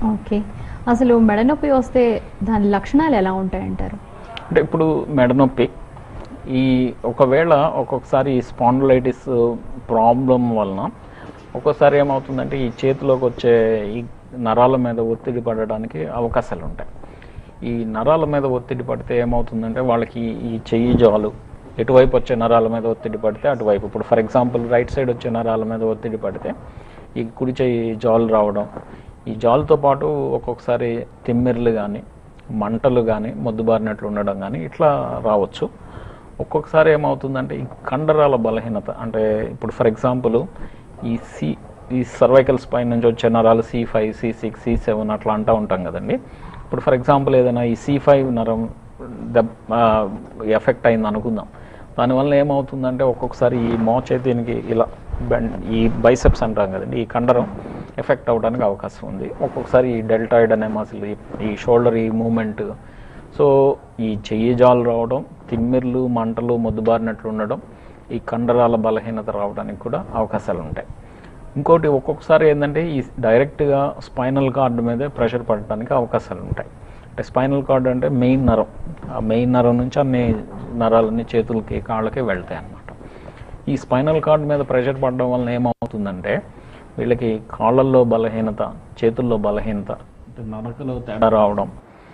okay అసలు మెడ నొప్పి వస్తే దాని లక్షణాలు ఎలా ఉంటాయంటారు అంటే ఇప్పుడు మెడ నొప్పి ఈ ఒకవేళ ఒక్కొక్కసారి ఈ స్పాండిలైటిస్ ప్రాబ్లం వలన ఒక్కోసారి ఏమవుతుందంటే ఈ చేతిలోకి వచ్చే ఈ నరాల మీద ఒత్తిడి పడడానికి అవకాశాలు ఉంటాయి ఈ నరాల మీద ఒత్తిడి పడితే ఏమవుతుందంటే వాళ్ళకి ఈ చెయ్యి జాలు ఎటువైపు వచ్చే నరాల మీద ఒత్తిడి పడితే అటువైపు ఇప్పుడు ఫర్ ఎగ్జాంపుల్ రైట్ సైడ్ వచ్చే నరాల మీద ఒత్తిడి పడితే ఈ కుడి చెయ్యి జాలు రావడం ఈ జాలుతో పాటు ఒక్కొక్కసారి తిమ్మిర్లు కానీ మంటలు కానీ మొద్దుబారినట్లు ఉండడం కానీ ఇట్లా రావచ్చు ఒక్కొక్కసారి ఏమవుతుందంటే ఈ కండరాల బలహీనత అంటే ఇప్పుడు ఫర్ ఎగ్జాంపుల్ ఈ సి ఈ సర్వైకల్ స్పైన్ నుంచి వచ్చే నరాలు C five C six C seven అట్లా అంటూ ఉంటాం కదండి ఇప్పుడు ఫర్ ఎగ్జాంపుల్ ఏదైనా ఈ సి ఫైవ్ నరం దెబ్ ఎఫెక్ట్ అయింది అనుకుందాం దానివల్ల ఏమవుతుందంటే ఒక్కొక్కసారి ఈ మోచేతినికి ఇలా బెండ్ ఈ బైసెప్స్ అంటాం కదండి ఈ కండరం ఎఫెక్ట్ అవ్వడానికి అవకాశం ఉంది ఒక్కొక్కసారి ఈ డెల్టాయిడ్ అనే మసిల్ ఈ షోల్డర్ ఈ మూమెంట్ సో ఈ చెయ్యి జాలు రావడం తిమ్మిర్లు మంటలు మొద్దుబారినట్లు ఉండడం ఈ కండరాల బలహీనత రావడానికి కూడా అవకాశాలు ఉంటాయి ఇంకోటి ఒక్కొక్కసారి ఏంటంటే ఈ డైరెక్ట్గా స్పైనల్ కార్డ్ మీదే ప్రెషర్ పడడానికి అవకాశాలు ఉంటాయి అంటే స్పైనల్ కార్డ్ అంటే మెయిన్ నరం ఆ మెయిన్ నరం నుంచి అన్ని నరాలన్నీ చేతులకి కాళ్ళకి వెళ్తాయి అన్నమాట ఈ స్పైనల్ కార్డ్ మీద ప్రెషర్ పడడం వలన ఏమవుతుందంటే వీళ్ళకి కాళ్ళల్లో బలహీనత చేతుల్లో బలహీనత అంటే నరకలో తేడా రావడం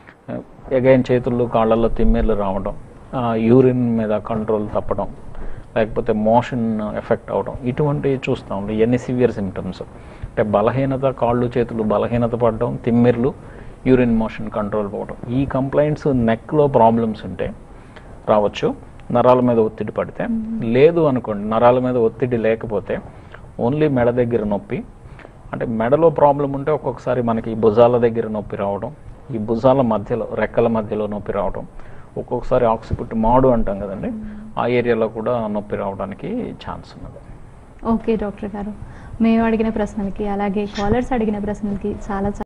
ఎగైన్ చేతుల్లో కాళ్ళల్లో తిమ్మిర్లు రావడం యూరిన్ మీద కంట్రోల్ తప్పడం లేకపోతే మోషన్ ఎఫెక్ట్ అవడం ఇటువంటివి చూస్తాం ఇవన్నీ సివియర్ సిమ్టమ్స్ అంటే బలహీనత కాళ్ళు చేతులు బలహీనత పడడం తిమ్మిర్లు యూరిన్ మోషన్ కంట్రోల్ పోవడం ఈ కంప్లైంట్స్ నెక్లో ప్రాబ్లమ్స్ ఉంటే రావచ్చు నరాల మీద ఒత్తిడి పడితే లేదు అనుకోండి నరాల మీద ఒత్తిడి లేకపోతే ఓన్లీ మెడ దగ్గర నొప్పి అంటే మెడలో ప్రాబ్లం ఉంటే ఒక్కొక్కసారి మనకి ఈ భుజాల దగ్గర నొప్పి రావడం ఈ భుజాల మధ్యలో రెక్కల మధ్యలో నొప్పి రావడం ఒక్కొక్కసారి ఆక్సిపుట్ మాడు అంటాం కదండి ఆ ఏరియాలో కూడా నొప్పి రావడానికి ఛాన్స్ ఉన్నది ఓకే డాక్టర్ గారు మేము అడిగిన ప్రశ్నలకి అలాగే కాలర్స్ అడిగిన ప్రశ్నలకి చాలా